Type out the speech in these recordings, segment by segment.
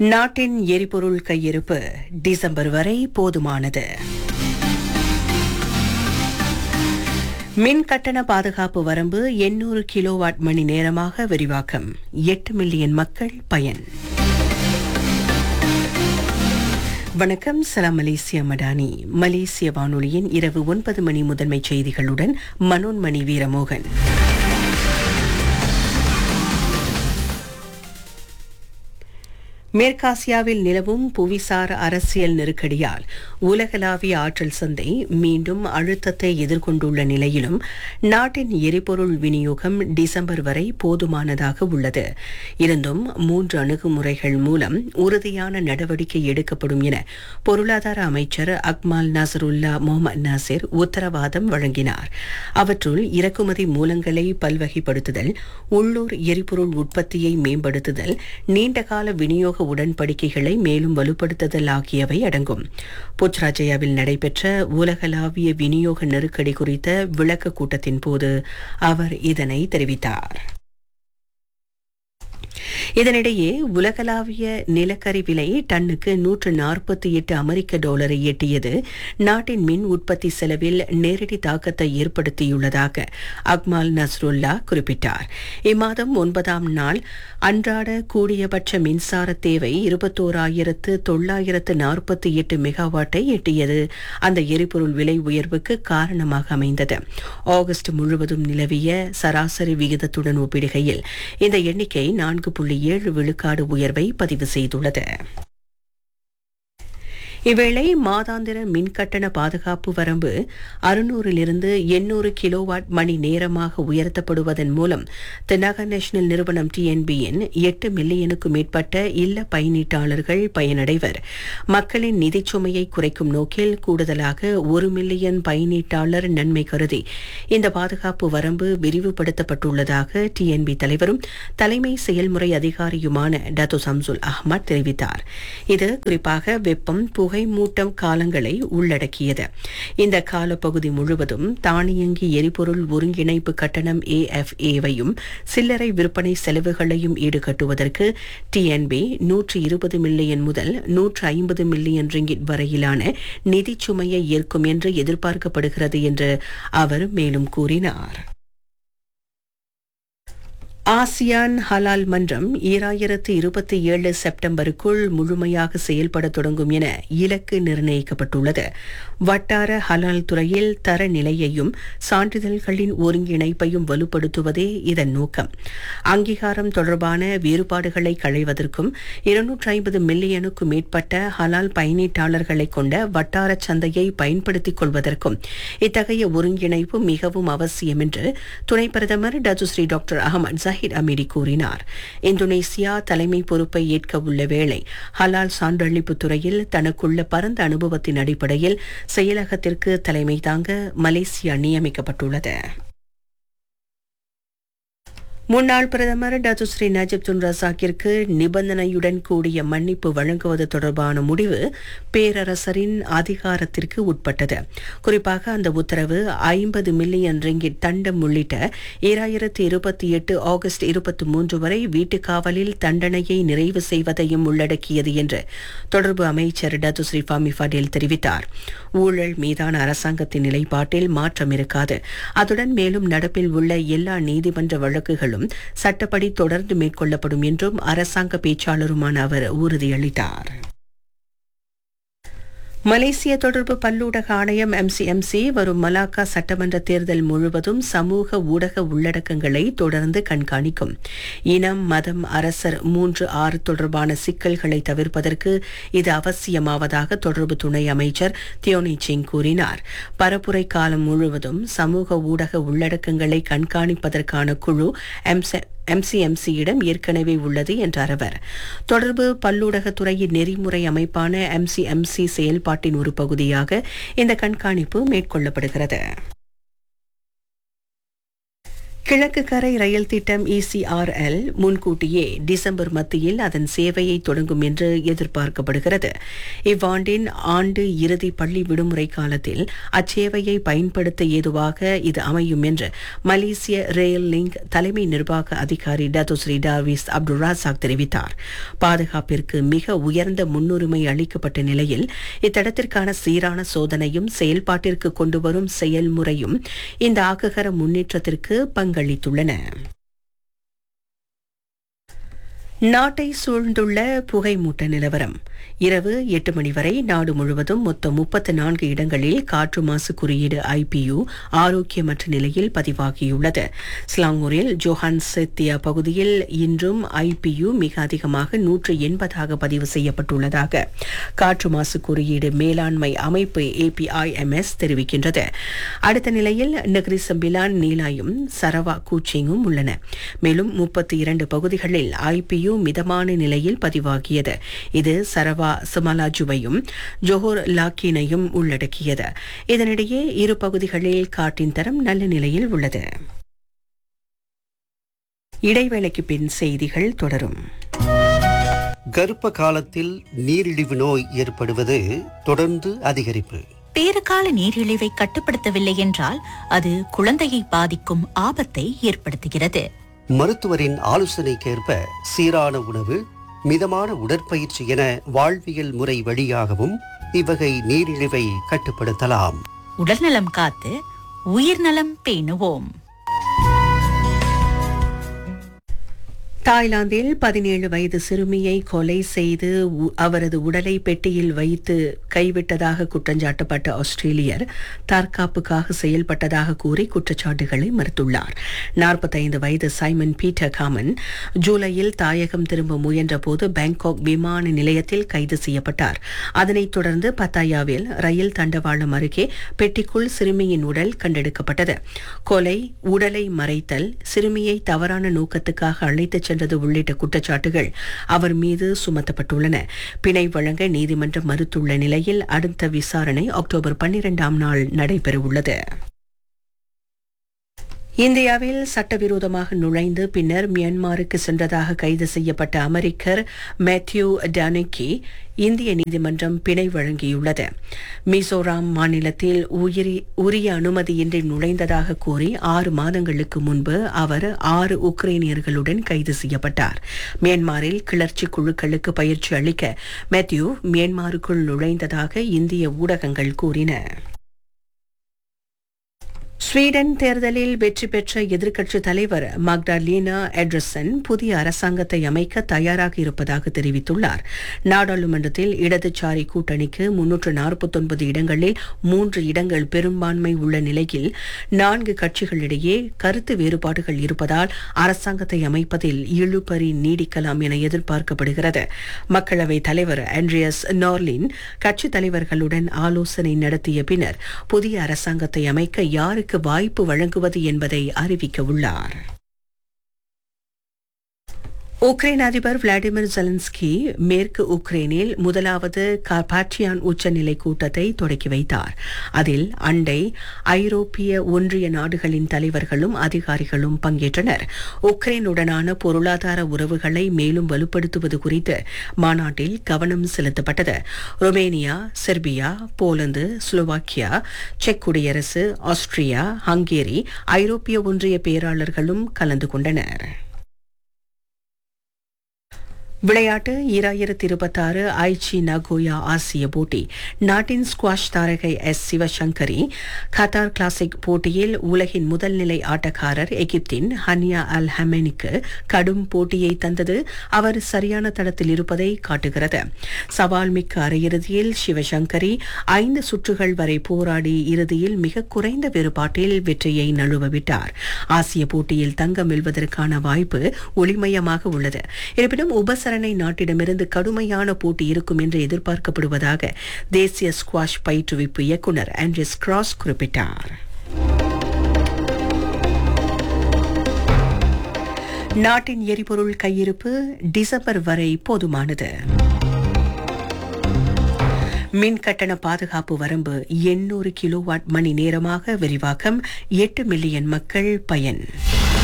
நாட்டின் எரிபொருள் கையிருப்பு டிசம்பர் வரை போதுமானது மின் கட்டண பாதுகாப்பு வரம்பு 800 கிலோவாட் மணி நேரமாக விரிவாக்கம் எட்டு மில்லியன் மக்கள் பயன் வணக்கம் சலாம் மலேசியா மடானி மலேசிய வானொலியின் இரவு ஒன்பது மணி முதன்மை செய்திகளுடன் மனோன்மணி வீரமோகன் மேற்காசியாவில் நிலவும் புவிசார் அரசியல் நெருக்கடியால் உலகளாவிய ஆற்றல் சந்தை மீண்டும் அழுத்தத்தை எதிர்கொண்டுள்ள நிலையிலும் நாட்டின் எரிபொருள் விநியோகம் டிசம்பர் வரை போதுமானதாக உள்ளது இருந்தும் மூன்று அணுகுமுறைகள் மூலம் உறுதியான நடவடிக்கை எடுக்கப்படும் என பொருளாதார அமைச்சர் அக்மால் நசருல்லா முகமது நாசிர் உத்தரவாதம் வழங்கினார் அவற்றுள் இறக்குமதி மூலங்களை பல்வகைப்படுத்துதல் உள்ளூர் எரிபொருள் உற்பத்தியை மேம்படுத்துதல் நீண்டகால விநியோக உடன்படிக்கைகளை மேலும் வலுப்படுத்துதல் ஆகியவை அடங்கும் புத்ராஜயாவில் நடைபெற்ற உலகளாவிய விநியோக நெருக்கடி குறித்த விளக்க கூட்டத்தின் போது அவர் இதனை தெரிவித்தார் இதனிடையே உலகளாவிய நிலக்கரி விலை டன்னுக்கு நூற்று நாற்பத்தி எட்டு அமெரிக்க டாலரை எட்டியது நாட்டின் மின் உற்பத்தி செலவில் நேரடி தாக்கத்தை ஏற்படுத்தியுள்ளதாக அக்மால் நஸ்ருல்லா குறிப்பிட்டார் இம்மாதம் ஒன்பதாம் நாள் அன்றாட கூடியபட்ச மின்சார தேவை இருபத்தோராயிரத்து தொள்ளாயிரத்து நாற்பத்தி எட்டு மெகாவாட்டை எட்டியது அந்த எரிபொருள் விலை உயர்வுக்கு காரணமாக அமைந்தது ஆகஸ்ட் முழுவதும் நிலவிய சராசரி விகிதத்துடன் ஒப்பிடுகையில் இந்த எண்ணிக்கை நான்கு புள்ளி ஏழு விழுக்காடு உயர்வை பதிவு செய்துள்ளது இவ்வேளை மாதாந்திர மின்கட்டண பாதுகாப்பு வரம்பு அறுநூறிலிருந்து எண்ணூறு கிலோவாட் மணி நேரமாக உயர்த்தப்படுவதன் மூலம் தென்னாக நேஷனல் நிறுவனம் டிஎன்பியின் எட்டு மில்லியனுக்கும் மேற்பட்ட இல்ல பயனீட்டாளர்கள் பயனடைவர் மக்களின் நிதிச் சுமையை குறைக்கும் நோக்கில் கூடுதலாக ஒரு மில்லியன் பயனீட்டாளர் நன்மை கருதி இந்த பாதுகாப்பு வரம்பு விரிவுபடுத்தப்பட்டுள்ளதாக டிஎன்பி தலைவரும் தலைமை செயல்முறை அதிகாரியுமான டத்து சம்சுல் அஹ்மத் தெரிவித்தார் இது குறிப்பாக வெப்பம் புகை மூட்டம் காலங்களை உள்ளடக்கியது இந்த காலப்பகுதி முழுவதும் தானியங்கி எரிபொருள் ஒருங்கிணைப்பு கட்டணம் ஏஎஃப்ஏவையும் சில்லறை விற்பனை செலவுகளையும் ஈடுகட்டுவதற்கு டிஎன்பி நூற்று இருபது மில்லியன் முதல் நூற்று ஐம்பது மில்லியன் ரிங்கிட் வரையிலான நிதிச் சுமையை ஏற்கும் என்று எதிர்பார்க்கப்படுகிறது என்று அவர் மேலும் கூறினார் ஆசியான் ஹலால் மன்றம் ஈராயிரத்து இருபத்தி ஏழு செப்டம்பருக்குள் முழுமையாக செயல்பட தொடங்கும் என இலக்கு நிர்ணயிக்கப்பட்டுள்ளது வட்டார ஹலால் துறையில் தரநிலையையும் சான்றிதழ்களின் ஒருங்கிணைப்பையும் வலுப்படுத்துவதே இதன் நோக்கம் அங்கீகாரம் தொடர்பான வேறுபாடுகளை களைவதற்கும் இருநூற்றி ஐம்பது மில்லியனுக்கும் மேற்பட்ட ஹலால் பயனீட்டாளர்களை கொண்ட வட்டார சந்தையை பயன்படுத்திக் கொள்வதற்கும் இத்தகைய ஒருங்கிணைப்பு மிகவும் அவசியம் என்று துணை பிரதமர் Datuk Seri doctor Ahmad Zahid Hamidi கூறினார் இந்தோனேசியா தலைமை பொறுப்பை ஏற்க உள்ள வேளை ஹலால் சான்றளிப்பு துறையில் தனக்குள்ள பரந்த அனுபவத்தின் அடிப்படையில் செயலகத்திற்கு தலைமை தாங்க மலேசியா நியமிக்கப்பட்டுள்ளது முன்னாள் பிரதமர் டத்துஸ்ரீ நஜிப் துன் ரசாக்கிற்கு நிபந்தனையுடன் கூடிய மன்னிப்பு வழங்குவது தொடர்பான முடிவு பேரரசரின் அதிகாரத்திற்கு உட்பட்டது குறிப்பாக அந்த உத்தரவு ஐம்பது மில்லியன் ரிங்கிட் தண்டம் உள்ளிட்ட ஈராயிரத்து இருபத்தி எட்டு ஆகஸ்ட் இருபத்தி மூன்று வரை வீட்டுக் காவலில் தண்டனையை நிறைவு செய்வதையும் உள்ளடக்கியது என்று தொடர்பு அமைச்சர் டத்துஸ்ரீ ஃபாமி ஃபடேல் தெரிவித்தார் ஊழல் மீதான அரசாங்கத்தின் நிலைப்பாட்டில் மாற்றம் இருக்காது அதுடன் மேலும் நடப்பில் உள்ள எல்லா நீதிமன்ற வழக்குகளும் சட்டப்படி தொடர்ந்து மேற்கொள்ளப்படும் என்றும் அரசாங்க பேச்சாளருமான அவர் உறுதியளித்தார் மலேசிய தொடர்பு பல்லூடக ஆணையம் எம்சிஎம்சி வரும் மலாக்கா சட்டமன்ற தேர்தல் முழுவதும் சமூக ஊடக உள்ளடக்கங்களை தொடர்ந்து கண்காணிக்கும் இனம் மதம் அரசர் மூன்று ஆறு தொடர்பான சிக்கல்களை தவிர்ப்பதற்கு இது அவசியமாவதாக தொடர்பு துணை அமைச்சர் தியோனி சிங் கூறினார் பரப்புரை காலம் முழுவதும் சமூக ஊடக உள்ளடக்கங்களை கண்காணிப்பதற்கான குழு எம்சிஎம்சியிடம் ஏற்கனவே உள்ளது என்றார் அவர் தொடர்பு பல்லூடகத்துறையின் நெறிமுறை அமைப்பான எம்சிஎம்சி செயல்பாட்டின் ஒரு பகுதியாக இந்த கண்காணிப்பு மேற்கொள்ளப்படுகிறது கிழக்கு கரை ரயில் திட்டம் இசிஆர்எல் முன்கூட்டியே டிசம்பர் மத்தியில் அதன் சேவையை தொடங்கும் என்று எதிர்பார்க்கப்படுகிறது இவ்வாண்டின் ஆண்டு இறுதி பள்ளி விடுமுறை காலத்தில் அச்சேவையை பயன்படுத்த ஏதுவாக இது அமையும் என்று மலேசிய ரயில் லிங்க் தலைமை நிர்வாக அதிகாரி டத்துஸ்ரீ டார்விஸ் அப்துல் ராசாக் தெரிவித்தார் பாதுகாப்பிற்கு மிக உயர்ந்த முன்னுரிமை அளிக்கப்பட்ட நிலையில் இத்தடத்திற்கான சீரான சோதனையும் செயல்பாட்டிற்கு கொண்டுவரும் செயல்முறையும் இந்த ஆக்ககர முன்னேற்றத்திற்கு பங்களித்துள்ளன நாட்டை சூழ்ந்துள்ள புகைமூட்ட நிலவரம் இரவு எட்டு மணி வரை நாடு முழுவதும் மொத்தம் முப்பத்து நான்கு இடங்களில் காற்று மாசு குறியீடு ஐபியு ஆரோக்கியமற்ற நிலையில் பதிவாகியுள்ளது ஸ்லாங்கூரில் ஜோஹான் செத்தியா பகுதியில் இன்றும் ஐபியு மிக அதிகமாக நூற்று எண்பதாக பதிவு செய்யப்பட்டுள்ளதாக காற்று மாசு குறியீடு மேலாண்மை அமைப்பு ஏபிஐஎம்எஸ் தெரிவிக்கின்றது அடுத்த நிலையில் நகரி சம்பிலான் நீலாயும் சரவா கூச்சிங்கும் உள்ளன மேலும் முப்பத்தி இரண்டு பகுதிகளில் ஐபியு மிதமான நிலையில் பதிவாகியது இது சரவா சுமலாஜுவையும் ஜோஹர் லாக்கினையும் உள்ளடக்கியது இதனிடையே இரு பகுதிகளில் காற்றின் தரம் நல்ல நிலையில் உள்ளது இடைவேளைக்கு பின் செய்திகள் தொடரும் கர்ப்ப காலத்தில் நீரிழிவு நோய் ஏற்படுவது தொடர்ந்து அதிகரிப்பு பேறுகால நீரிழிவை கட்டுப்படுத்தவில்லை என்றால் அது குழந்தையை பாதிக்கும் ஆபத்தை ஏற்படுத்துகிறது மருத்துவரின் ஆலோசனைக்கேற்ப சீரான உணவு மிதமான உடற்பயிற்சி என வாழ்வியல் முறை வழியாகவும் இவ்வகை நீரிழிவை கட்டுப்படுத்தலாம் உடல்நலம் காத்து உயிர்நலம் பேணுவோம் தாய்லாந்தில் பதினேழு வயது சிறுமியை கொலை செய்து உ- அவரது உடலை பெட்டியில் வைத்து கைவிட்டதாக குற்றஞ்சாட்டப்பட்ட ஆஸ்திரேலியர் தற்காப்புக்காக செயல்பட்டதாக கூறி குற்றச்சாட்டுகளை மறுத்துள்ளார் 45 வயது சைமன் பீட்டர் காமன் ஜூலையில் தாயகம் திரும்ப முயன்றபோது பாங்காக் விமான நிலையத்தில் கைது செய்யப்பட்டார் அதனைத் தொடர்ந்து பத்தாயாவில் ரயில் தண்டவாளம் அருகே பெட்டிக்குள் சிறுமியின் உடல் கண்டெடுக்கப்பட்டது கொலை உடலை மறைத்தல் சிறுமியை தவறான நோக்கத்துக்காக அழைத்துச் சென்றது உள்ளிட்ட குற்றச்சாட்டுகள் அவர் மீது சுமத்தப்பட்டுள்ளன பிணை வழங்க நீதிமன்றம் மறுத்துள்ள நிலையில் அடுத்த விசாரணை அக்டோபர் பன்னிரெண்டாம் நாள் நடைபெறவுள்ளது இந்தியாவில் சட்டவிரோதமாக நுழைந்து பின்னர் மியான்மருக்கு சென்றதாக கைது செய்யப்பட்ட அமெரிக்கர் மேத்யூ டானிக்கி இந்திய நீதிமன்றம் பிணை வழங்கியுள்ளது மிசோராம் மாநிலத்தில் உயிரி உரிய அனுமதியின்றி நுழைந்ததாக கூறி ஆறு மாதங்களுக்கு முன்பு அவர் ஆறு உக்ரைனியர்களுடன் கைது செய்யப்பட்டார் மியான்மரில் கிளர்ச்சி குழுக்களுக்கு பயிற்சி அளிக்க மேத்யூ மியான்மருக்குள் நுழைந்ததாக இந்திய ஊடகங்கள் கூறின ஸ்வீடன் தேர்தலில் வெற்றி பெற்ற எதிர்க்கட்சித் தலைவர் மக்டாலீனா எட்ரசன் புதிய அரசாங்கத்தை அமைக்க தயாராக இருப்பதாக தெரிவித்துள்ளார் நாடாளுமன்றத்தில் இடதுசாரி கூட்டணிக்கு முன்னூற்று நாற்பத்தொன்பது இடங்களில் மூன்று இடங்கள் பெரும்பான்மை உள்ள நிலையில் நான்கு கட்சிகளிடையே கருத்து வேறுபாடுகள் இருப்பதால் அரசாங்கத்தை அமைப்பதில் இழுபறி நீடிக்கலாம் என எதிர்பார்க்கப்படுகிறது மக்களவைத் தலைவர் ஆண்ட்ரியஸ் நார்லின் கட்சித் தலைவர்களுடன் ஆலோசனை நடத்திய பின்னர் புதிய அரசாங்கத்தை அமைக்க யாருக்கு வாய்ப்பு வழங்குவது என்பதை அறிவிக்க உள்ளார் உக்ரைன் அதிபர் விளாடிமிர் ஜெலன்ஸ்கி மேற்கு உக்ரைனில் முதலாவது கார்பாட்டியான் உச்சநிலை கூட்டத்தை தொடக்கி வைத்தார் அதில் அண்டை ஐரோப்பிய ஒன்றிய நாடுகளின் தலைவர்களும் அதிகாரிகளும் பங்கேற்றனர் உக்ரைனுடனான பொருளாதார உறவுகளை மேலும் வலுப்படுத்துவது குறித்து மாநாட்டில் கவனம் செலுத்தப்பட்டது ருமேனியா செர்பியா போலந்து ஸ்லோவாக்கியா செக் குடியரசு ஆஸ்திரியா ஹங்கேரி ஐரோப்பிய ஒன்றிய பேராளர்களும் கலந்து கொண்டனர் விளையாட்டு ஈராயிரத்தி இருபத்தாறு ஐச்சி நகோயா ஆசிய போட்டி நாட்டின் ஸ்குவாஷ் தாரகை எஸ் சிவசங்கரி கத்தார் கிளாசிக் போட்டியில் உலகின் முதல் நிலை ஆட்டக்காரர் எகிப்தின் ஹனியா அல் ஹமெனிக்கு கடும் போட்டியை தந்தது அவர் சரியான தடத்தில் இருப்பதை காட்டுகிறது சவால் மிக்க அரையிறுதியில் சிவசங்கரி ஐந்து சுற்றுகள் வரை போராடி இறுதியில் மிக குறைந்த வேறுபாட்டில் வெற்றியை நழுவவிட்டார் ஆசிய போட்டியில் தங்கம் வெல்வதற்கான வாய்ப்பு ஒளிமயமாக உள்ளது இருப்பினும் உபசரணை நாட்டிடமிருந்து கடுமையான போட்டி இருக்கும் என்று எதிர்பார்க்கப்படுவதாக தேசிய ஸ்குவாஷ் பயிற்றுவிப்பு இயக்குனர் ஆண்ட்ரிஸ் கிராஸ் குறிப்பிட்டார் நாட்டின் எரிபொருள் கையிருப்பு டிசம்பர் வரை போதுமானது மின் கட்டண பாதுகாப்பு வரம்பு எண்ணூறு கிலோவாட் மணி நேரமாக விரிவாக்கம் எட்டு மில்லியன் மக்கள் பயன்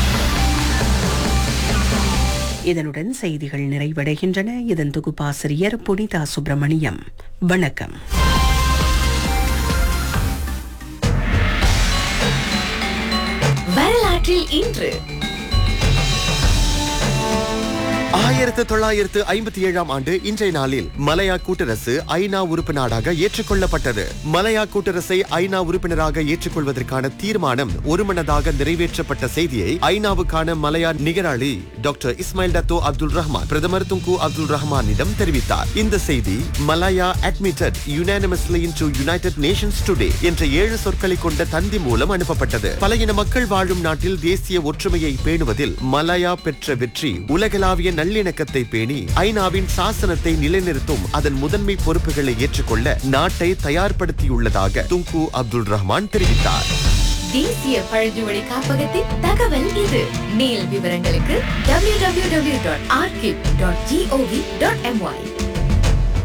இதனுடன் செய்திகள் நிறைவடைகின்றன இதன் தொகுப்பாசிரியர் புனிதா சுப்பிரமணியம் வணக்கம் வரலாற்றில் இன்று ஆயிரத்து தொள்ளாயிரத்து ஐம்பத்தி ஏழாம் ஆண்டு இன்றைய நாளில் மலையா கூட்டரசு ஐநா உறுப்பு நாடாக ஏற்றுக்கொள்ளப்பட்டது மலையா கூட்டரசை ஐநா உறுப்பினராக ஏற்றுக்கொள்வதற்கான தீர்மானம் ஒருமனதாக நிறைவேற்றப்பட்ட செய்தியை ஐநாவுக்கான மலையா நிகராளி doctor Ismail Dato Abdul Rahman பிரதமர் துங்கு அப்துல் ரஹ்மானிடம் தெரிவித்தார் இந்த செய்தி Malaya admitted unanimously into United Nations today என்ற ஏழு சொற்களை கொண்ட தந்தி மூலம் அனுப்பப்பட்டது பல இன மக்கள் வாழும் நாட்டில் தேசிய ஒற்றுமையை பேணுவதில் மலாயா பெற்ற வெற்றி உலகளாவிய நல்லிணக்கத்தை பேணி ஐநாவின் சாசனத்தை நிலைநிறுத்தும் அதன் முதன்மை பொறுப்புகளை ஏற்றுக்கொள்ள நாட்டை தயார்படுத்தியுள்ளதாக துங்கு அப்துல் ரஹ்மான் தெரிவித்தார் தேசிய பழங்குடி காப்பகத்தின் தகவல் இது மேல் விவரங்களுக்கு www.archive.gov.my